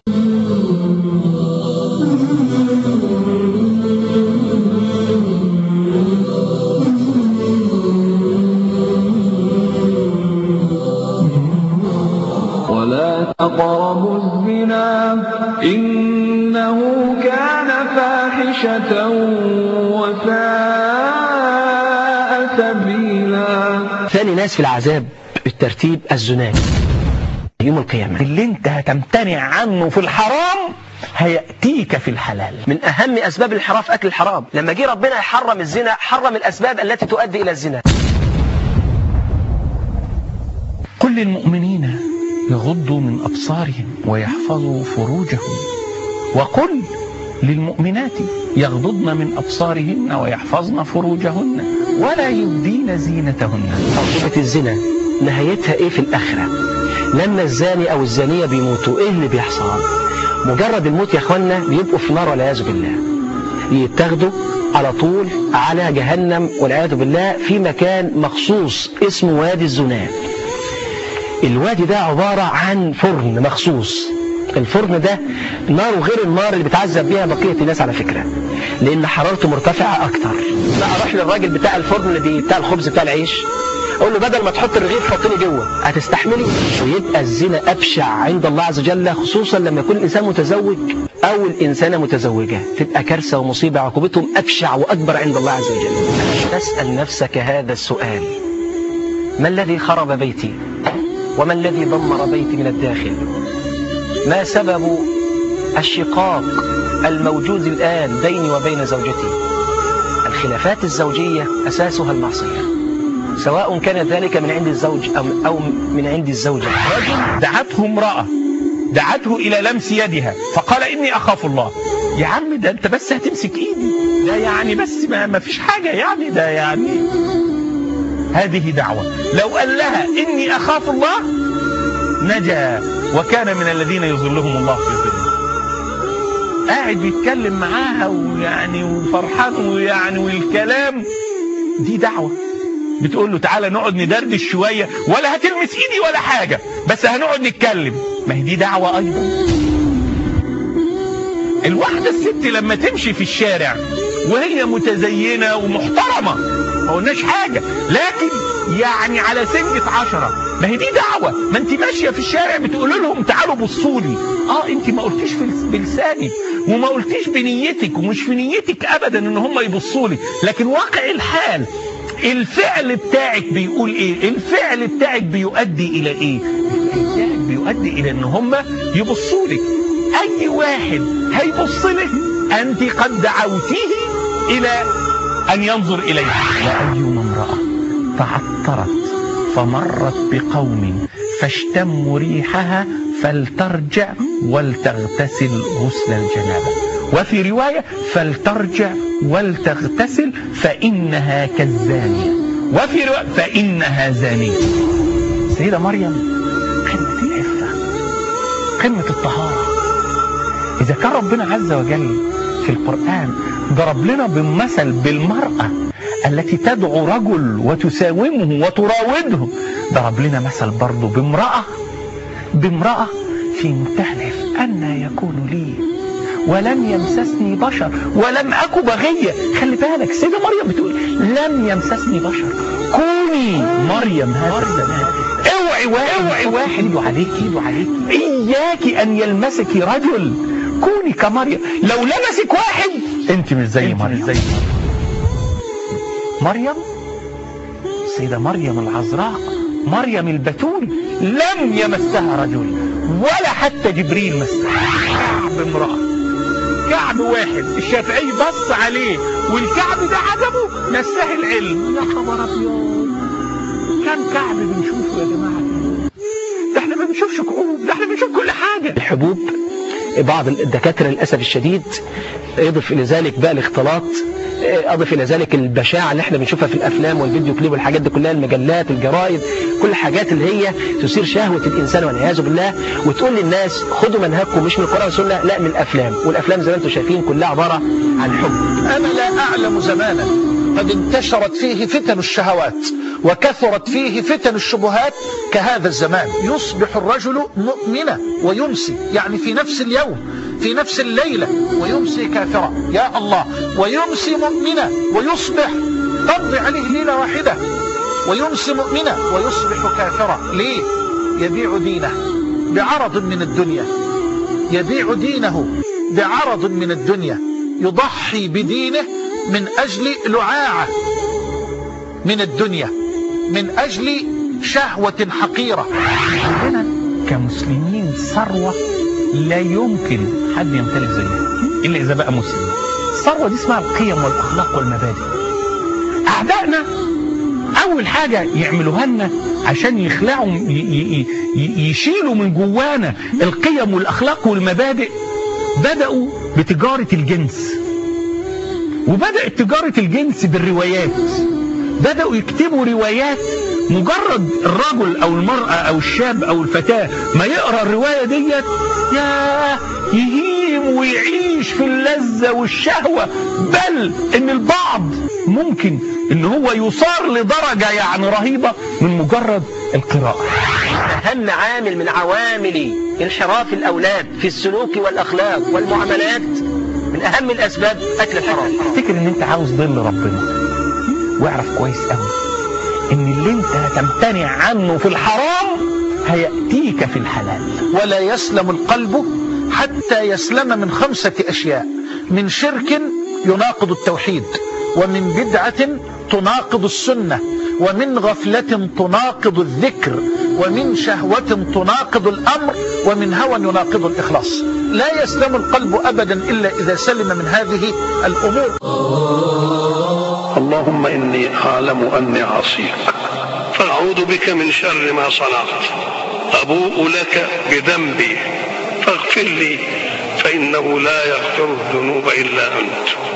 ولا تقربوا الزنا إنه كان فاحشة وساء سبيلا ثاني ناس في العذاب بالترتيب الزناة يوم القيامة اللي انت هتمتنع عنه في الحرام هيأتيك في الحلال من أهم أسباب الانحراف أكل الحرام لما جه ربنا يحرم الزنا حرم الأسباب التي تؤدي إلى الزنا كل المؤمنين يغضوا من أبصارهم ويحفظوا فروجهم وقل للمؤمنات يغضضن من أبصارهن ويحفظن فروجهن ولا يبدين زينتهن عقوبة الزنا نهايتها إيه في الآخرة لما الزاني أو الزانية بيموتوا إيه اللي بيحصل مجرد الموت يا أخوانا بيبقوا في نار والعياذ بالله يتاخدوا على طول على جهنم والعياذ بالله في مكان مخصوص اسمه وادي الزناد الوادي ده عبارة عن فرن مخصوص الفرن ده ناره غير النار اللي بتعذب بيها بقية الناس على فكرة لأن حرارته مرتفعة أكتر لا أروح للراجل بتاع الفرن اللي بي- بتاع الخبز بتاع العيش أقول له بدل ما تحط الرغيف حطني جوه هتستحملي ويبقى الزنا أبشع عند الله عز وجل خصوصا لما يكون الإنسان متزوج أو الإنسانة متزوجة تبقى كارثة ومصيبة عقوبتهم أبشع وأكبر عند الله عز وجل تسأل نفسك هذا السؤال ما الذي خرب بيتي وما الذي دمر بيتي من الداخل ما سبب الشقاق الموجود الآن بيني وبين زوجتي الخلافات الزوجية أساسها المعصية سواء كان ذلك من عند الزوج أو أو من عند الزوجة رجل دعته امرأة دعته إلى لمس يدها فقال إني أخاف الله يا عم ده أنت بس هتمسك إيدي ده يعني بس ما, ما فيش حاجة يعني ده يعني هذه دعوة لو قال لها إني أخاف الله نجا وكان من الذين يظلهم الله في ظله قاعد بيتكلم معاها ويعني وفرحان ويعني والكلام دي دعوة بتقول له تعالى نقعد ندردش شوية ولا هتلمس ايدي ولا حاجة بس هنقعد نتكلم ما هي دي دعوة ايضا الواحدة الست لما تمشي في الشارع وهي متزينة ومحترمة ما قلناش حاجة لكن يعني على سنجة عشرة ما هي دي دعوة ما انت ماشية في الشارع بتقول لهم تعالوا بصوا لي اه انت ما قلتيش في لس- بلسانك وما قلتيش بنيتك ومش في نيتك ابدا ان هم يبصوا لي لكن واقع الحال الفعل بتاعك بيقول ايه الفعل بتاعك بيؤدي الى ايه الفعل بتاعك بيؤدي الى ان هم يبصوا لك اي واحد هيبص لك انت قد دعوتيه الى ان ينظر اليك وايما امراه تعطرت فمرت بقوم فاشتموا ريحها فلترجع ولتغتسل غسل الجنابه وفي روايه فلترجع ولتغتسل فانها كالزانيه وفي روايه فانها زانيه السيده مريم قمه العفه قمه الطهاره إذا كان ربنا عز وجل في القرآن ضرب لنا بالمثل بالمرأة التي تدعو رجل وتساومه وتراوده ضرب لنا مثل برضه بامرأة بامرأة في منتهى العفة أن يكون لي ولم يمسسني بشر ولم أكو بغية خلي بالك سيدة مريم بتقول لم يمسسني بشر كوني مريم هذا الزمان اوعي واحد اوعي واحد ايده عليك ايده عليك اياك ان يلمسك رجل كوني كمريم لو لمسك واحد انت مش زي مريم زي مريم السيدة مريم العذراء مريم البتول لم يمسها رجل ولا حتى جبريل مسها كعب امرأة كعب واحد الشافعي بص عليه والكعب ده عجبه نساه العلم يا خبر ابيض كم كعب بنشوفه يا جماعة ده احنا ما بنشوفش كعوب ده احنا بنشوف كل حاجة الحبوب بعض الدكاترة للأسف الشديد يضف إلى ذلك بقى الاختلاط آه، اضف الى ذلك البشاعه اللي احنا بنشوفها في الافلام والفيديو كليب والحاجات دي كلها المجلات الجرايد كل الحاجات اللي هي تثير شهوه الانسان والعياذ بالله وتقول للناس خدوا منهجكم مش من القران والسنه لا من الافلام والافلام زي ما انتم شايفين كلها عباره عن حب أنا لا أعلم زمانا قد انتشرت فيه فتن الشهوات وكثرت فيه فتن الشبهات كهذا الزمان يصبح الرجل مؤمنا ويمسي يعني في نفس اليوم في نفس الليلة ويمسي كافرا يا الله ويمسي مؤمنا ويصبح تمضي عليه ليلة واحدة ويمسي مؤمنا ويصبح كافرا ليه يبيع دينه بعرض من الدنيا يبيع دينه بعرض من الدنيا يضحي بدينه من أجل لعاعة من الدنيا من أجل شهوة حقيرة عندنا كمسلمين ثروة لا يمكن حد يمتلك زيها إلا إذا بقى مسلم الثروة دي اسمها القيم والأخلاق والمبادئ أعدائنا أول حاجة يعملوها لنا عشان يخلعوا ي- ي- ي- يشيلوا من جوانا القيم والأخلاق والمبادئ بدأوا بتجارة الجنس وبدأت تجارة الجنس بالروايات بدأوا يكتبوا روايات مجرد الرجل او المرأة او الشاب او الفتاة ما يقرأ الرواية ديت يا يهيم ويعيش في اللذة والشهوة بل ان البعض ممكن ان هو يصار لدرجة يعني رهيبة من مجرد القراءة أهم عامل من عوامل انحراف الأولاد في السلوك والأخلاق والمعاملات من أهم الأسباب أكل الحرام افتكر ان انت عاوز ظل ربنا واعرف كويس قوي ان اللي انت هتمتنع عنه في الحرام هيأتيك في الحلال ولا يسلم القلب حتى يسلم من خمسة أشياء من شرك يناقض التوحيد ومن بدعة تناقض السنة ومن غفلة تناقض الذكر ومن شهوة تناقض الأمر ومن هوى يناقض الإخلاص لا يسلم القلب أبدا إلا إذا سلم من هذه الأمور اللهم إني أعلم أني عصيك فأعوذ بك من شر ما صنعت أبوء لك بذنبي فاغفر لي فإنه لا يغفر الذنوب إلا أنت